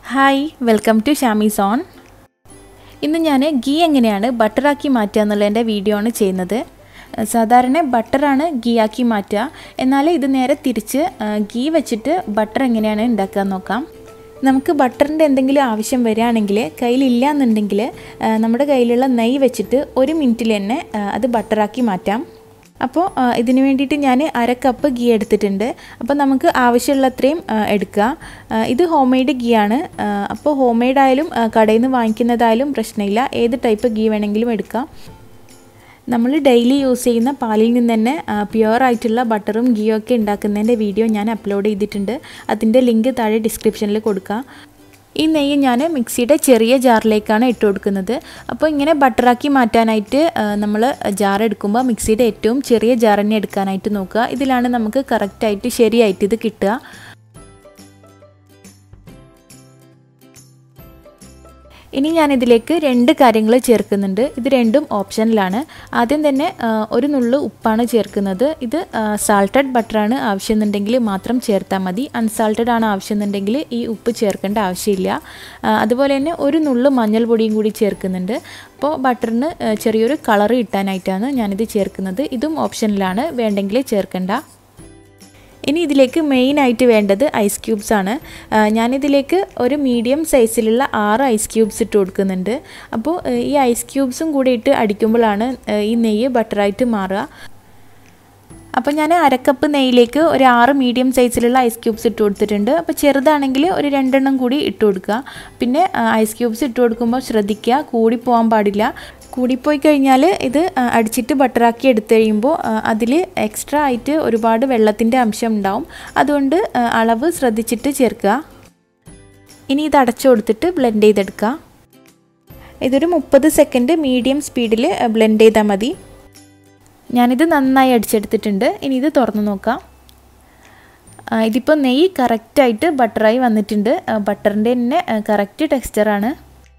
hi welcome to ഷാമീസ് on ഇന്ന് ഞാൻ ഗീ എങ്ങനെയാണ് ബട്ടറാക്കി മാറ്റുക എന്നുള്ളതിൻ്റെ വീഡിയോ ആണ് ചെയ്യുന്നത് സാധാരണ ബട്ടറാണ് ഗീ ആക്കി മാറ്റുക എന്നാൽ ഇത് നേരെ തിരിച്ച് ഗീ വെച്ചിട്ട് ബട്ടർ എങ്ങനെയാണ് ഉണ്ടാക്കുക നോക്കാം നമുക്ക് ബട്ടറിൻ്റെ എന്തെങ്കിലും ആവശ്യം വരികയാണെങ്കിൽ കയ്യിലില്ല എന്നുണ്ടെങ്കിൽ നമ്മുടെ കയ്യിലുള്ള നെയ്യ് വെച്ചിട്ട് ഒരു മിനിറ്റിൽ തന്നെ അത് ബട്ടറാക്കി മാറ്റാം അപ്പോൾ ഇതിന് വേണ്ടിയിട്ട് ഞാൻ അര കപ്പ് ഗീ എടുത്തിട്ടുണ്ട് അപ്പോൾ നമുക്ക് ആവശ്യമുള്ളത്രയും എടുക്കുക ഇത് ഹോം മെയ്ഡ് ഗീ ആണ് അപ്പോൾ ഹോം മെയ്ഡ് ആയാലും കടയിൽ നിന്ന് വാങ്ങിക്കുന്നതായാലും പ്രശ്നമില്ല ഏത് ടൈപ്പ് ഗീ വേണമെങ്കിലും എടുക്കാം നമ്മൾ ഡെയിലി യൂസ് ചെയ്യുന്ന പാലിൽ നിന്ന് തന്നെ പ്യുവർ ആയിട്ടുള്ള ബട്ടറും ഗീയും ഒക്കെ ഉണ്ടാക്കുന്നതിൻ്റെ വീഡിയോ ഞാൻ അപ്ലോഡ് ചെയ്തിട്ടുണ്ട് അതിൻ്റെ ലിങ്ക് താഴെ ഡിസ്ക്രിപ്ഷനിൽ കൊടുക്കാം ഈ നെയ്യ് ഞാൻ മിക്സിയുടെ ചെറിയ ജാറിലേക്കാണ് ഇട്ട് കൊടുക്കുന്നത് അപ്പോൾ ഇങ്ങനെ ബട്ടറാക്കി മാറ്റാനായിട്ട് നമ്മൾ ജാർ എടുക്കുമ്പോൾ മിക്സിയുടെ ഏറ്റവും ചെറിയ ജാർ തന്നെ എടുക്കാനായിട്ട് നോക്കുക ഇതിലാണ് നമുക്ക് കറക്റ്റായിട്ട് ശരിയായിട്ട് ഇത് കിട്ടുക ഇനി ഞാനിതിലേക്ക് രണ്ട് കാര്യങ്ങൾ ചേർക്കുന്നുണ്ട് ഇത് രണ്ടും ഓപ്ഷനിലാണ് ആദ്യം തന്നെ ഒരു നുള്ളു ഉപ്പാണ് ചേർക്കുന്നത് ഇത് സാൾട്ടഡ് ബട്ടറാണ് ആവശ്യമെന്നുണ്ടെങ്കിൽ മാത്രം ചേർത്താൽ മതി അൺസാൾട്ടഡ് ആണ് ആവശ്യമെന്നുണ്ടെങ്കിൽ ഈ ഉപ്പ് ചേർക്കേണ്ട ആവശ്യമില്ല അതുപോലെ തന്നെ ഒരു നുള്ളു മഞ്ഞൾ പൊടിയും കൂടി ചേർക്കുന്നുണ്ട് അപ്പോൾ ബട്ടറിന് ചെറിയൊരു കളർ കിട്ടാനായിട്ടാണ് ഞാനിത് ചേർക്കുന്നത് ഇതും ഓപ്ഷനിലാണ് വേണ്ടെങ്കിൽ ചേർക്കണ്ട ഇനി ഇതിലേക്ക് മെയിനായിട്ട് വേണ്ടത് ഐസ് ക്യൂബ്സ് ആണ് ഞാനിതിലേക്ക് ഒരു മീഡിയം സൈസിലുള്ള ആറ് ഐസ് ക്യൂബ്സ് ഇട്ട് കൊടുക്കുന്നുണ്ട് അപ്പോൾ ഈ ഐസ് ക്യൂബ്സും കൂടി ഇട്ട് അടിക്കുമ്പോഴാണ് ഈ നെയ്യ് ബട്ടറായിട്ട് മാറുക അപ്പോൾ ഞാൻ അരക്കപ്പ് നെയ്യിലേക്ക് ഒരു ആറ് മീഡിയം സൈസിലുള്ള ഐസ് ക്യൂബ്സ് ഇട്ട് കൊടുത്തിട്ടുണ്ട് അപ്പോൾ ചെറുതാണെങ്കിൽ ഒരു രണ്ടെണ്ണം കൂടി ഇട്ട് കൊടുക്കുക പിന്നെ ഐസ് ക്യൂബ്സ് ഇട്ട് കൊടുക്കുമ്പോൾ ശ്രദ്ധിക്കുക കൂടി പോകാൻ പാടില്ല കൂടിപ്പോയി കഴിഞ്ഞാൽ ഇത് അടിച്ചിട്ട് ബട്ടറാക്കി എടുത്തു കഴിയുമ്പോൾ അതിൽ എക്സ്ട്രാ ആയിട്ട് ഒരുപാട് വെള്ളത്തിൻ്റെ അംശം ഉണ്ടാവും അതുകൊണ്ട് അളവ് ശ്രദ്ധിച്ചിട്ട് ചേർക്കുക ഇനി ഇത് അടച്ചു കൊടുത്തിട്ട് ബ്ലെൻഡ് ചെയ്തെടുക്കുക ഇതൊരു മുപ്പത് സെക്കൻഡ് മീഡിയം സ്പീഡിൽ ബ്ലെൻഡ് ചെയ്താൽ മതി ഞാനിത് നന്നായി അടിച്ചെടുത്തിട്ടുണ്ട് ഇനി ഇത് തുറന്നു നോക്കാം ഇതിപ്പോൾ നെയ്യ് കറക്റ്റായിട്ട് ബട്ടറായി വന്നിട്ടുണ്ട് ബട്ടറിൻ്റെ തന്നെ കറക്റ്റ് ടെക്സ്ചറാണ്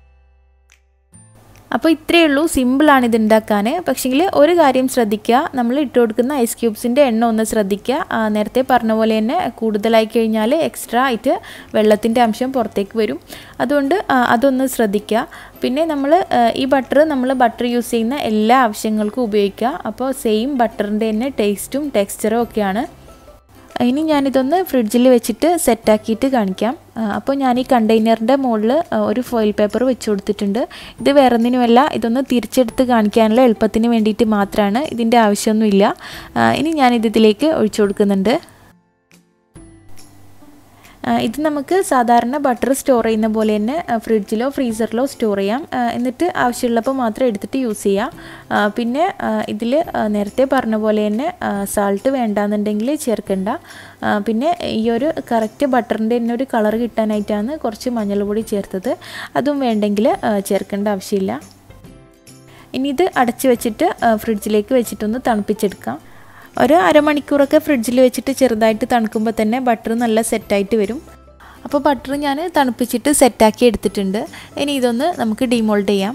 അപ്പോൾ ഇത്രയേ ഉള്ളൂ സിമ്പിളാണ് ഇത് ഉണ്ടാക്കാൻ പക്ഷേങ്കിൽ ഒരു കാര്യം ശ്രദ്ധിക്കുക നമ്മൾ ഇട്ട് കൊടുക്കുന്ന ഐസ് ക്യൂബ്സിൻ്റെ എണ്ണം ഒന്ന് ശ്രദ്ധിക്കുക നേരത്തെ പറഞ്ഞ പോലെ തന്നെ കൂടുതലായി കഴിഞ്ഞാൽ എക്സ്ട്രാ ആയിട്ട് വെള്ളത്തിൻ്റെ അംശം പുറത്തേക്ക് വരും അതുകൊണ്ട് അതൊന്ന് ശ്രദ്ധിക്കുക പിന്നെ നമ്മൾ ഈ ബട്ടർ നമ്മൾ ബട്ടർ യൂസ് ചെയ്യുന്ന എല്ലാ ആവശ്യങ്ങൾക്കും ഉപയോഗിക്കുക അപ്പോൾ സെയിം ബട്ടറിൻ്റെ തന്നെ ടേസ്റ്റും ടെക്സ്ചറും ഒക്കെയാണ് ഇനി ഞാനിതൊന്ന് ഫ്രിഡ്ജിൽ വെച്ചിട്ട് സെറ്റാക്കിയിട്ട് കാണിക്കാം അപ്പോൾ ഞാൻ ഈ കണ്ടെയ്നറിൻ്റെ മുകളിൽ ഒരു ഫോയിൽ പേപ്പർ വെച്ച് കൊടുത്തിട്ടുണ്ട് ഇത് വേറെ ഒന്നിനുമല്ല ഇതൊന്ന് തിരിച്ചെടുത്ത് കാണിക്കാനുള്ള എളുപ്പത്തിന് വേണ്ടിയിട്ട് മാത്രമാണ് ഇതിൻ്റെ ആവശ്യമൊന്നുമില്ല ഇനി ഞാനിത് ഇതിലേക്ക് ഒഴിച്ചു കൊടുക്കുന്നുണ്ട് ഇത് നമുക്ക് സാധാരണ ബട്ടർ സ്റ്റോർ ചെയ്യുന്ന പോലെ തന്നെ ഫ്രിഡ്ജിലോ ഫ്രീസറിലോ സ്റ്റോർ ചെയ്യാം എന്നിട്ട് ആവശ്യമുള്ളപ്പോൾ മാത്രം എടുത്തിട്ട് യൂസ് ചെയ്യാം പിന്നെ ഇതിൽ നേരത്തെ പറഞ്ഞ പോലെ തന്നെ സാൾട്ട് വേണ്ടാന്നുണ്ടെങ്കിൽ ചേർക്കണ്ട പിന്നെ ഈ ഒരു കറക്റ്റ് ബട്ടറിൻ്റെ തന്നെ ഒരു കളർ കിട്ടാനായിട്ടാണ് കുറച്ച് മഞ്ഞൾപ്പൊടി ചേർത്തത് അതും വേണ്ടെങ്കിൽ ചേർക്കേണ്ട ആവശ്യമില്ല ഇനി ഇത് അടച്ച് വെച്ചിട്ട് ഫ്രിഡ്ജിലേക്ക് വെച്ചിട്ടൊന്ന് തണുപ്പിച്ചെടുക്കാം ഒരു അരമണിക്കൂറൊക്കെ ഫ്രിഡ്ജിൽ വെച്ചിട്ട് ചെറുതായിട്ട് തണുക്കുമ്പോൾ തന്നെ ബട്ടർ നല്ല സെറ്റായിട്ട് വരും അപ്പോൾ ബട്ടർ ഞാൻ തണുപ്പിച്ചിട്ട് സെറ്റാക്കി എടുത്തിട്ടുണ്ട് ഇനി ഇതൊന്ന് നമുക്ക് ഡിമോൾഡ് ചെയ്യാം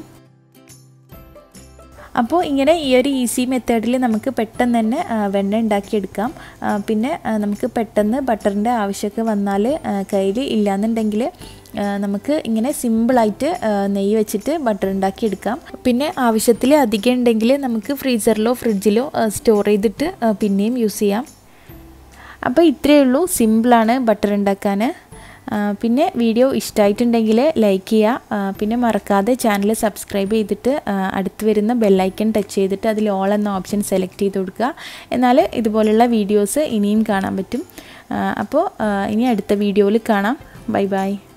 അപ്പോൾ ഇങ്ങനെ ഈ ഒരു ഈസി മെത്തേഡിൽ നമുക്ക് പെട്ടെന്ന് തന്നെ വെണ്ണ ഉണ്ടാക്കിയെടുക്കാം പിന്നെ നമുക്ക് പെട്ടെന്ന് ബട്ടറിൻ്റെ ആവശ്യമൊക്കെ വന്നാൽ കയ്യിൽ ഇല്ലയെന്നുണ്ടെങ്കിൽ നമുക്ക് ഇങ്ങനെ സിമ്പിളായിട്ട് നെയ്യ് വെച്ചിട്ട് ബട്ടർ ഉണ്ടാക്കിയെടുക്കാം പിന്നെ ആവശ്യത്തിൽ അധികം ഉണ്ടെങ്കിൽ നമുക്ക് ഫ്രീസറിലോ ഫ്രിഡ്ജിലോ സ്റ്റോർ ചെയ്തിട്ട് പിന്നെയും യൂസ് ചെയ്യാം അപ്പോൾ ഇത്രയേ ഉള്ളൂ സിമ്പിളാണ് ബട്ടർ ഉണ്ടാക്കാൻ പിന്നെ വീഡിയോ ഇഷ്ടമായിട്ടുണ്ടെങ്കിൽ ലൈക്ക് ചെയ്യുക പിന്നെ മറക്കാതെ ചാനൽ സബ്സ്ക്രൈബ് ചെയ്തിട്ട് അടുത്ത് വരുന്ന ബെല്ലൈക്കൺ ടച്ച് ചെയ്തിട്ട് അതിൽ ഓൾ എന്ന ഓപ്ഷൻ സെലക്ട് ചെയ്ത് കൊടുക്കുക എന്നാൽ ഇതുപോലുള്ള വീഡിയോസ് ഇനിയും കാണാൻ പറ്റും അപ്പോൾ ഇനി അടുത്ത വീഡിയോയിൽ കാണാം ബൈ ബൈ